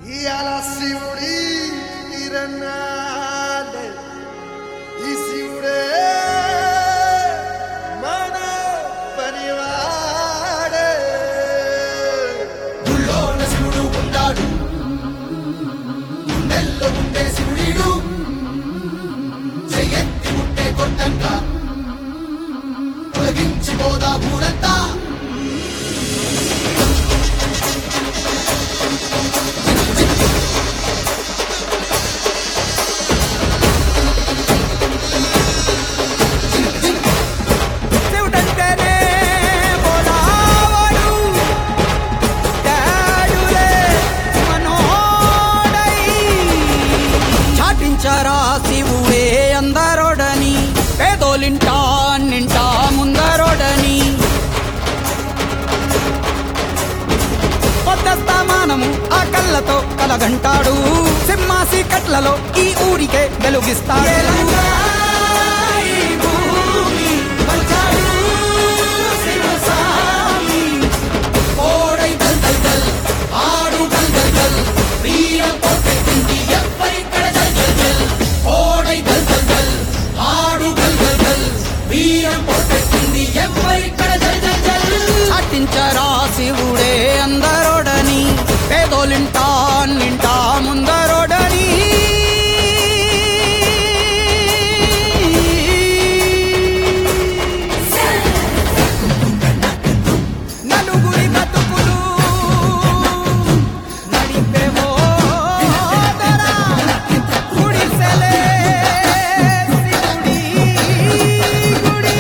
ఇయాల శివుడి తిరనాడే ఈ శివుడే మన పనివాడే గుళ్ళోన శివుడు ఉన్నాడు గుండెల్లో ఉండే శివుడీడు చెయ్యెత్తి ముట్టే కొట్టంక తొలగించి పోదా భూడంతా శివుడంటేనే బోలావాడు డాడులే మనోడై చాటించారా శివుడే అందరోడని పేదోలింటా నింటా ముందరోడని పొద్దస్తామానము ఆ కళ్ళతో కలగంటాడు సింహాసి కట్లలో ఈ ఊరికే వెలుగిస్తాడు ఓడై గల్ గల్ గల్ ఆడు గల్ గల్ గల్ వీరం కొట్టెత్తింది ఎవ్వరిక్కడ గల్ గల్ గల్ ఓడై గల్ గల్ గల్ ఆడు గల్ గల్ గల్ వీరం కొట్టెత్తింది ఎవ్వరిక్కడ గల్ గల్ గల్ చాటించరా శివుడే అందరోడని పేదోలింటా నింటా ముందరోడని నలుగురి బతుకులు నడిపేవో దొరా, గుడిసెలే శివుడి గుడి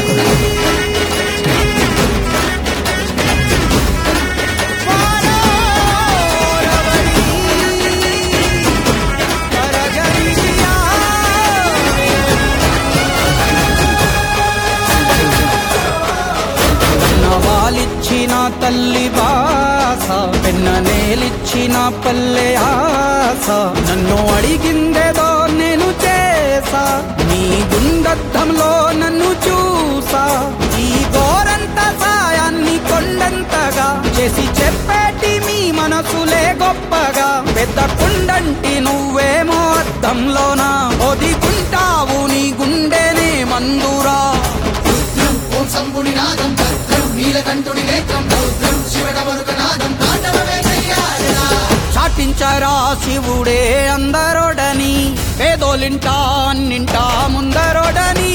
నవాలిచ్చిన తల్లి బాస పెన్న నేలిచ్చిన పల్లె ఆస నన్ను అడిగిందేదో నేను చేసా నీ గుండద్ధంలో నన్ను చూసా ఈ గోరంత సాయాన్ని కొండంతగా చేసి చెప్పేటి మీ మనసులే గొప్పగా పెద్ద కుండంటి నువ్వేమో అద్దంలోనా ఒదిగుంటావు నీ గుండెనే మందురా రుద్రం ఓం శంభుని నాదం భద్రం నీలకంఠుడి నేత్రం రౌద్రం శివడమరుక నాదం తాండవమే చెయ్యాలిరా చాటించరా శివుడే అందరోడని పేదోలింటా నింటా ముందరోడని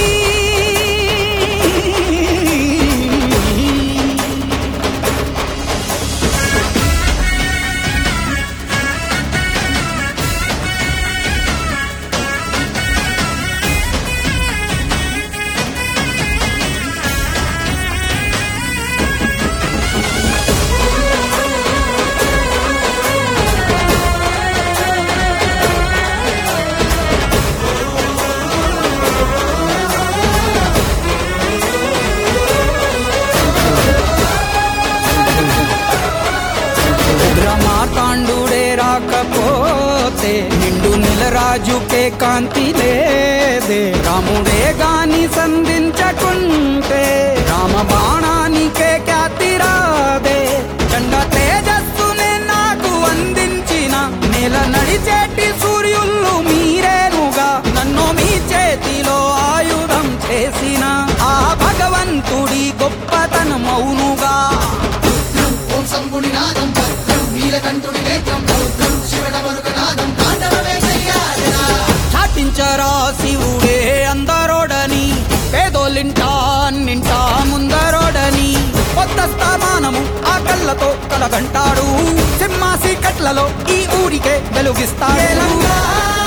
ఉగ్రమాతాండుడే రాకపోతే నిండు నిలరాజుకే కాంతి లేదే రాముడే గాని సంధించకుంటే రామ బాణానికే ఖ్యాతి రాదే చండ తేజస్సునే నాకు అందించిన నెల నడిచేటి సూర్యుళ్ళు మీరేనుగా నన్ను మీ చేతిలో ఆయుధం చేసిన ఆ భగవంతుడి గొప్పతనం మౌనుగా రుద్రం ఓం శంభుని నాదం భద్రం నీలకంఠుడి నేత్రం రౌద్రం శివడమరుక నాదం తాండవమే చెయ్యాలిరా చాటించరా శివుడే అందరోడని పేదోలింటా నింటా ముందరోడని కొత్త స్థామానము ఆ కళ్ళతో కలగంటాడు సింహాసి కట్లలో ఈ ఊరికే వెలుగిస్తాడు